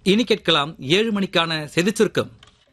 இனி கேட்கலாம் ஏழு மணிக்கான செய்திச் சுருக்கம்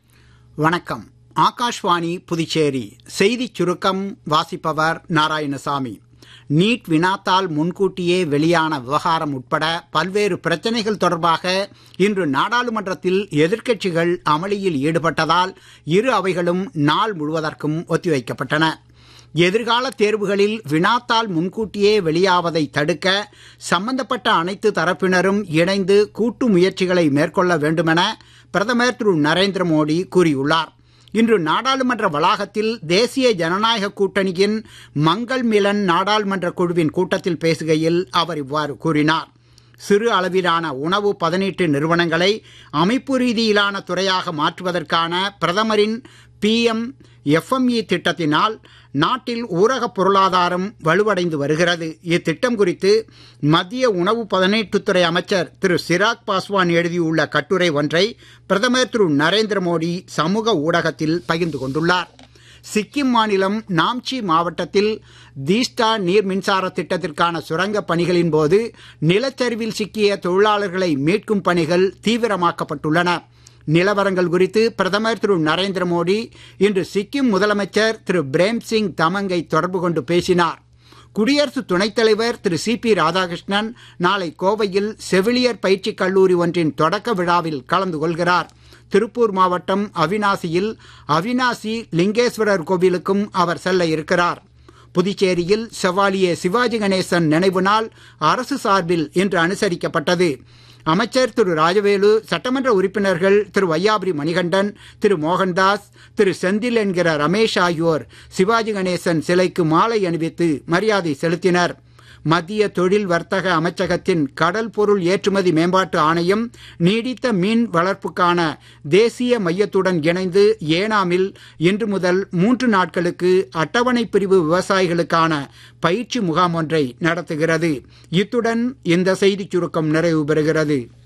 வணக்கம் ஆகாஷ்வாணி புதுச்சேரி செய்திச் சுருக்கம் வாசிப்பவர் நாராயணசாமி நீட் வினாத்தால் முன்கூட்டியே வெளியான விவகாரம் உட்பட பல்வேறு பிரச்சனைகள் தொடர்பாக இன்று நாடாளுமன்றத்தில் எதிர்க்கட்சிகள் அமளியில் ஈடுபட்டதால் இரு அவைகளும் நாள் முழுவதற்கும் ஒத்திவைக்கப்பட்டன எதிர்கால தேர்வுகளில் வினாத்தால் முன்கூட்டியே வெளியாவதை தடுக்க சம்பந்தப்பட்ட அனைத்து தரப்பினரும் இணைந்து கூட்டு முயற்சிகளை மேற்கொள்ள வேண்டுமென பிரதமர் திரு நரேந்திர மோடி கூறியுள்ளார் இன்று நாடாளுமன்ற வளாகத்தில் தேசிய ஜனநாயக கூட்டணியின் மங்கள் மிலன் நாடாளுமன்ற குழுவின் கூட்டத்தில் பேசுகையில் அவர் இவ்வாறு கூறினார் சிறு அளவிலான உணவு பதனீட்டு நிறுவனங்களை அமைப்பு ரீதியிலான துறையாக மாற்றுவதற்கான பிரதமரின் பிஎம் எஃப்எம்இ திட்டத்தினால் நாட்டில் ஊரக பொருளாதாரம் வலுவடைந்து வருகிறது இத்திட்டம் குறித்து மத்திய உணவு பதனீட்டுத்துறை அமைச்சர் திரு சிராக் பாஸ்வான் எழுதியுள்ள கட்டுரை ஒன்றை பிரதமர் திரு நரேந்திர மோடி சமூக ஊடகத்தில் பகிர்ந்து கொண்டுள்ளார் சிக்கிம் மாநிலம் நாம்ச்சி மாவட்டத்தில் தீஸ்டா நீர் மின்சார திட்டத்திற்கான சுரங்க பணிகளின் போது நிலச்சரிவில் சிக்கிய தொழிலாளர்களை மீட்கும் பணிகள் தீவிரமாக்கப்பட்டுள்ளன நிலவரங்கள் குறித்து பிரதமர் திரு நரேந்திர மோடி இன்று சிக்கிம் முதலமைச்சர் திரு பிரேம் சிங் தமங்கை தொடர்பு கொண்டு பேசினார் குடியரசு துணைத் தலைவர் திரு சி பி ராதாகிருஷ்ணன் நாளை கோவையில் செவிலியர் பயிற்சி கல்லூரி ஒன்றின் தொடக்க விழாவில் கலந்து கொள்கிறார் திருப்பூர் மாவட்டம் அவினாசியில் அவினாசி லிங்கேஸ்வரர் கோவிலுக்கும் அவர் செல்ல இருக்கிறார் புதுச்சேரியில் செவாலியே சிவாஜி கணேசன் நினைவு நாள் அரசு சார்பில் இன்று அனுசரிக்கப்பட்டது அமைச்சர் திரு ராஜவேலு சட்டமன்ற உறுப்பினர்கள் திரு வையாபுரி மணிகண்டன் திரு மோகன்தாஸ் திரு செந்தில் என்கிற ரமேஷ் ஆகியோர் சிவாஜி கணேசன் சிலைக்கு மாலை அணிவித்து மரியாதை செலுத்தினர் மத்திய தொழில் வர்த்தக அமைச்சகத்தின் கடல் பொருள் ஏற்றுமதி மேம்பாட்டு ஆணையம் நீடித்த மீன் வளர்ப்புக்கான தேசிய மையத்துடன் இணைந்து ஏனாமில் இன்று முதல் மூன்று நாட்களுக்கு அட்டவணை பிரிவு விவசாயிகளுக்கான பயிற்சி முகாம் ஒன்றை நடத்துகிறது இத்துடன் இந்த செய்திச் சுருக்கம் நிறைவு பெறுகிறது